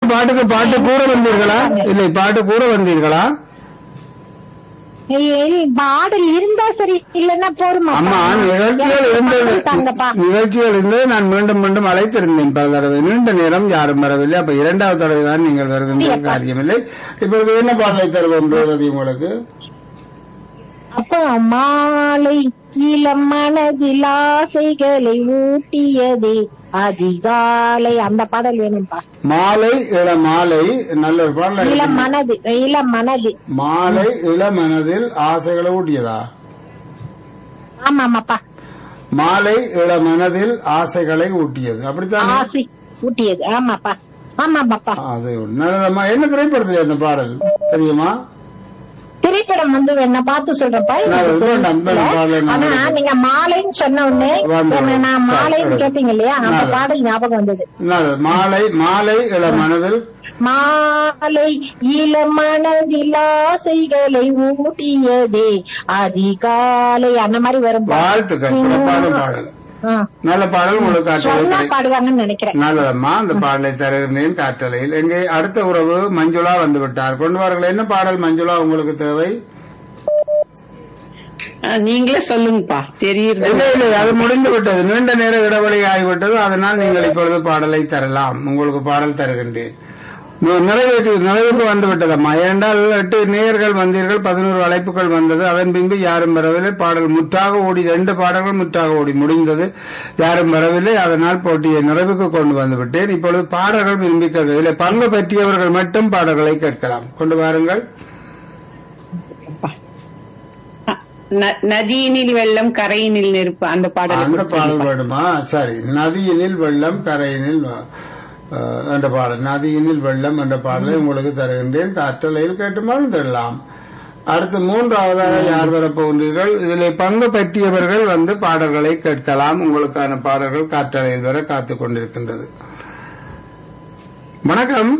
பாட்டுக்கு பாட்டு கூற வந்தீர்களா இல்லை பாட்டு கூற வந்தீர்களா ஏய், பாடல் இருந்தா சரி இல்லன்னா போருமா அம்மா நிகழ்ச்சிகள் இருந்தது தாங்கப்பா நிகழ்ச்சிகள் இருந்தது நான் மீண்டும் மீண்டும் அழைத்திருந்தேன் பல தடவை நீண்ட நேரம் யாரும் வரவில்லை அப்ப இரண்டாவது தடவை தான் நீங்கள் வருகின்ற காரியமில்லை இப்பொழுது என்ன பாடலை தருவோம் ரேவதி உங்களுக்கு அப்போ மாலை இளம் மனதில் ஆசைகளை ஊட்டியதே அதிகாலை அந்த பாடல் வேணும்பா மாலை இள மாலை நல்ல ஒரு பாடல் இளம் மனது இளம் மனது மாலை இளமனதில் ஆசைகளை ஊட்டியதா ஆமாமாப்பா மாலை இளமனதில் ஆசைகளை ஊட்டியது அப்படித்தான் ஆசை ஊட்டியது ஆமாப்பா ஆமாப்பாப்பா ஆசை ஊட்டி நல்லதம்மா என்ன திரைப்படத்தில் அந்த பாடல் தெரியுமா திரைப்படம் வந்து என்ன பார்த்து சொல்றப்பா எனக்கு நான் வேண்டாம், தெரியல. வேண்டாம், பாடலை நான் ஆனா கேட்கிறேன். நீங்க மாலைன்னு சொன்ன உடனே வந்து, என்ன நான் சரி, மாலைன்னு சரி. கேட்டீங்க இல்லையா அந்த நல்லது. பாடல் ஞாபகம் வந்தது நல்லது. மாலை மாலை இளமனதில் மாலை இளமனதில் ஆசைகளை ஊட்டியதே அதிகாலை அந்த மாதிரி வரும் வாழ்த்துக்கள் சிறப்பான பாடல் ஆ. நல்ல பாடல் உங்களுக்கு சொன்னா காற்றலை பாடுவாங்கன்னு நினைக்கிறேன் நல்லதம்மா அந்த பாடலை தருகின்றேன் காற்றலையில் எங்கே அடுத்த உறவு மஞ்சுளா வந்து விட்டார் கொண்டு வாருங்கள் என்ன பாடல் மஞ்சுளா உங்களுக்கு தேவை அஹ், நீங்களே சொல்லுங்கப்பா தெரியுது இல்லை இல்லை அது முடிந்து விட்டது நீண்ட நேர இடைவெளி ஆகிவிட்டது அதனால் நீங்கள் இப்பொழுது பாடலை தரலாம் உங்களுக்கு பாடல் தருகின்றேன் நி- நிறைவேற்று நிறைவுக்கு வந்து விட்டதம்மா ஏனென்றால் எட்டு நேயர்கள் வந்தீர்கள் பதினோரு அழைப்புகள் வந்தது அதன் பின்பு யாரும் வரவில்லை பாடல் முற்றாக ஓடி ரெண்டு பாடல்கள் முற்றாக ஓடி முடிந்தது யாரும் வரவில்லை அதனால் போட்டியை நிறைவுக்கு கொண்டு வந்து விட்டேன் இப்பொழுது பாடல்கள் விரும்பி கேட்க இதில் பங்கு பற்றியவர்கள் மட்டும் பாடல்களை கேட்கலாம் கொண்டு வாருங்கள் அஹ், ந- நதியினில் வெள்ளம் கரையினில் நெருப்பு அந்த பாடல் அந்த பாடல் வேணுமா சரி நதியினில் வெள்ளம் கரையினில் வ- அஹ், என்ற பாடல் நதியினில் வெள்ளம் என்ற பாடலை உங்களுக்கு தருகின்றேன் காற்றலையில் கேட்டு மறந்துடலாம் அடுத்து மூன்றாவதாக யார் வரப்போகின்றீர்கள் இதில் பங்கு பற்றியவர்கள் வந்து பாடல்களை கேட்கலாம் உங்களுக்கான பாடல்கள் காற்றலையில் வர காத்துக் கொண்டிருக்கின்றது வணக்கம்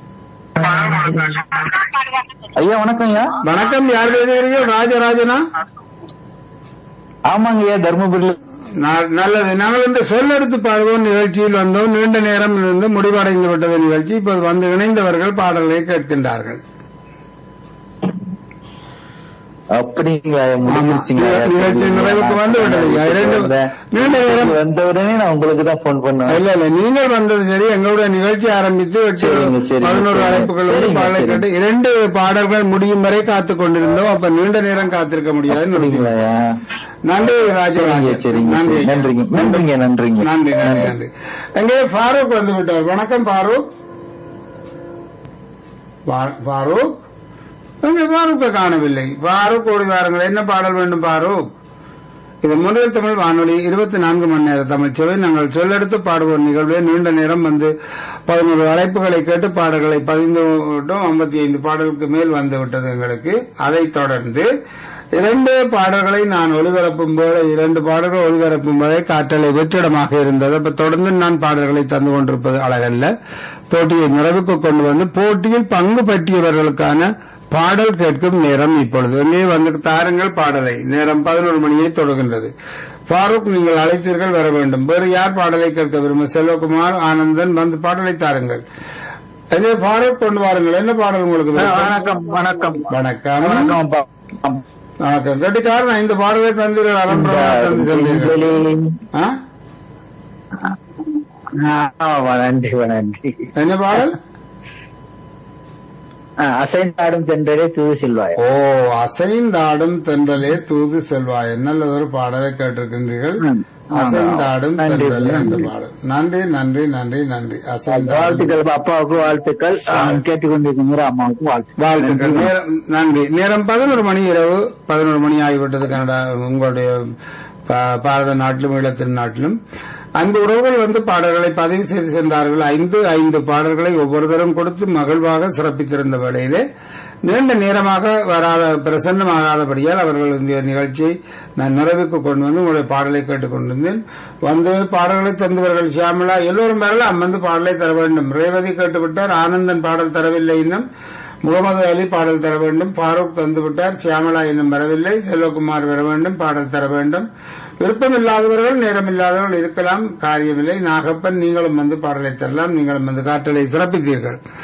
ஐயா வணக்கம் ஐயா வணக்கம் யார் பேசுகிறீர்கள் ராஜராஜனா ஆமாங்க ஐயா தர்மபுரியில நா- நல்லது நாங்கள் இந்த சொல்லெடுத்து பாடுவோம் நிகழ்ச்சியில் வந்தோம் நீண்ட நேரம் இருந்து முடிவடைந்து விட்டது நிகழ்ச்சி இப்போது வந்து இணைந்தவர்கள் பாடல்களை கேட்கின்றார்கள் அப்படிங்க ஐயா, முடிஞ்சிருச்சுங்க ஆமா. ஐயா. நிகழ்ச்சி நிறைவுக்கு வந்து விட்டது ஐயா. இரண்டு- வந்தேன். நீண்ட நேரம் வந்த உடனே நான் உங்களுக்கு தான் போன் பண்ணேன் இல்ல இல்ல நீங்கள் வந்தது சரி எங்களுடைய நிகழ்ச்சி ஆரம்பித்து எட்டு சரிங்க, சரிங்க, பதினோரு சரிங்க. அழைப்புகள் வந்து சரிங்க, பாடலை சரிங்க. கேட்டு இரண்டு பாடல்கள் முடியும் வரை காத்துக் கொண்டிருந்தோம் அப்ப நீண்ட நேரம் காத்திருக்க முடியாது அப்படிங்களா ஐயா? நன்றி சரிங்க ராஜராஜன் சரிங்க நன்றி ஐயா. நன்றிங்க நன்றிங்க நன்றிங்க நன்றி நன்றி நன்றி எங்கே ஃபாரூக் வந்து விட்டார் வணக்கம் ஃபாரூக் பா- ஃபாரூக் எங்கே ஃபாரூக்கை காணவில்லை ஃபாரூக் ஓடி வாருங்கள் என்ன பாடல் வேண்டும் ஃபாரூக் இது முதல் தமிழ் வானொலி இருபத்தி நான்கு மணி நேர தமிழ் சேவை நாங்கள் சொல்லெடுத்து பாடுவோம் நிகழ்வே நீண்ட நேரம் வந்து பதினோரு அழைப்புகளை கேட்டு பாடல்களை பதிந்து விட்டோம் ஐம்பத்தி ஐந்து பாடலுக்கு மேல் வந்து விட்டது எங்களுக்கு அதைத் தொடர்ந்து இரண்டு பாடல்களை நான் ஒளிபரப்பும் போது இரண்டு பாடல்கள் ஒளிபரப்பும் போதே காற்றலை வெற்றிடமாக இருந்தது அப்ப தொடர்ந்து நான் பாடல்களை தந்து கொண்டிருப்பது அழகல்ல போட்டியை நிறைவுக்கு கொண்டு வந்து போட்டியில் பங்கு பற்றியவர்களுக்கான பாடல் கேட்கும் நேரம் இப்பொழுது இங்கே வந்து தாருங்கள் பாடலை நேரம் பதினோரு மணியை தொடர்கின்றது ஃபாரூக் நீங்கள் அழைத்தீர்கள் வர வேண்டும் வேறு யார் பாடலை கேட்க விரும்ப செல்வகுமார் ஆனந்தன் வந்து பாடலை தாருங்கள் எனவே ஃபாரூக் கொண்டு வாருங்கள் என்ன பாடல் உங்களுக்கு விருப்பம்? வணக்கம் வணக்கம் வணக்கம் வணக்கம் அப்பா வணக்கம் கட்டிக்காரன் ஐந்து பாடலை தந்தீர்கள் அரம்பரமாக தந்து தந்தீர்கள் ஆ? ஆமா, நன்றி நன்றி என்ன பாடல் அசைந்தாடும் தென்றலே தூது செல்வாய் ஓ அசைந்தாடும் தென்றலே தூது செல்வாய் நல்லதொரு பாடலை கேட்டிருக்கின்றீர்கள் ம். ஆமா. அசைந்தாடும் நன்றி, தென்றலே என்ற நன்றி. பாடல் நன்றி நன்றி நன்றி நன்றி அசைந்தாடும் வாழ்த்துக்கள் அப்பாவுக்கு வாழ்த்துக்கள் கேட்டுக்கொண்டிருக்கிற அம்மாவுக்கு வாழ்த்து வாழ்த்துக்கள் நேரம் நன்றி நேரம் பதினோரு மணி இரவு பதினோரு மணி ஆகிவிட்டது கனடா உங்களுடைய பா- பாரத நாட்டிலும் ஈழத்தின் நாட்டிலும் அன்பு உறவுகள் வந்து பாடல்களை பதிவு செய்து சென்றார்கள் ஐந்து ஐந்து பாடல்களை ஒவ்வொருத்தரும் கொடுத்து மகிழ்வாக சிறப்பித்திருந்த வேளையிலே நீண்ட நேரமாக வராத பிரசன்னமாகாதபடியால் அவர்கள் இந்த நிகழ்ச்சியை நான் நிறைவுக்கு கொண்டு வந்து உங்களுடைய பாடலை கேட்டுக் கொண்டிருந்தேன் வந்து பாடல்களை தந்தவர்கள் சியாமலா எல்லோரும் வரலாம் வந்து பாடலை தர வேண்டும் ரேவதி கேட்டுவிட்டார் ஆனந்தன் பாடல் தரவில்லை இன்னும் முகமது அலி பாடல் தர வேண்டும் ஃபாரூக் தந்துவிட்டார் சியாமலா இன்னும் வரவில்லை செல்வகுமார் வர வேண்டும் பாடல் தர வேண்டும் விருப்பம் இல்லாதவர்கள் நேரம் இல்லாதவர்கள் இருக்கலாம் காரியமில்லை நாகப்பன் நீங்களும் வந்து பாடலை தரலாம் நீங்களும் வந்து காற்றலை சிறப்பித்தீர்கள்